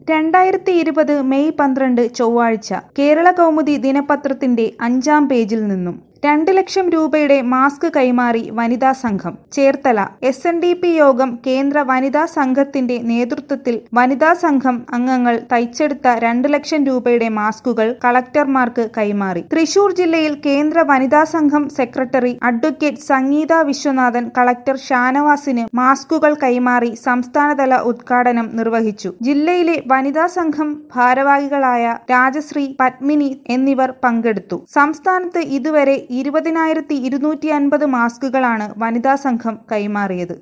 രണ്ടായിരത്തി ഇരുപത് മെയ് പന്ത്രണ്ട് ചൊവ്വാഴ്ച കേരള കൗമുദി ദിനപത്രത്തിന്റെ അഞ്ചാം പേജിൽ നിന്നും രണ്ട് ലക്ഷം രൂപയുടെ മാസ്ക് കൈമാറി വനിതാ സംഘം Cherthala S N D P യോഗം കേന്ദ്ര വനിതാ സംഘത്തിന്റെ നേതൃത്വത്തിൽ വനിതാ സംഘം അംഗങ്ങൾ തയ്ച്ചെടുത്ത രണ്ട് ലക്ഷം രൂപയുടെ മാസ്കുകൾ കളക്ടർമാർക്ക് കൈമാറി തൃശൂർ ജില്ലയിൽ കേന്ദ്ര വനിതാ സംഘം secretary advocate Sangeetha Viswanathan collector ഷാനവാസിന് മാസ്കുകൾ കൈമാറി സംസ്ഥാനതല ഉദ്ഘാടനം നിർവഹിച്ചു ജില്ലയിലെ വനിതാ സംഘം ഭാരവാഹികളായ രാജശ്രീ പത്മിനി എന്നിവർ പങ്കെടുത്തു സംസ്ഥാനത്ത് ഇതുവരെ ഇരുപതിനായിരത്തി ഇരുന്നൂറ്റി അൻപത് മാസ്കുകളാണ് വനിതാ സംഘം കൈമാറിയത്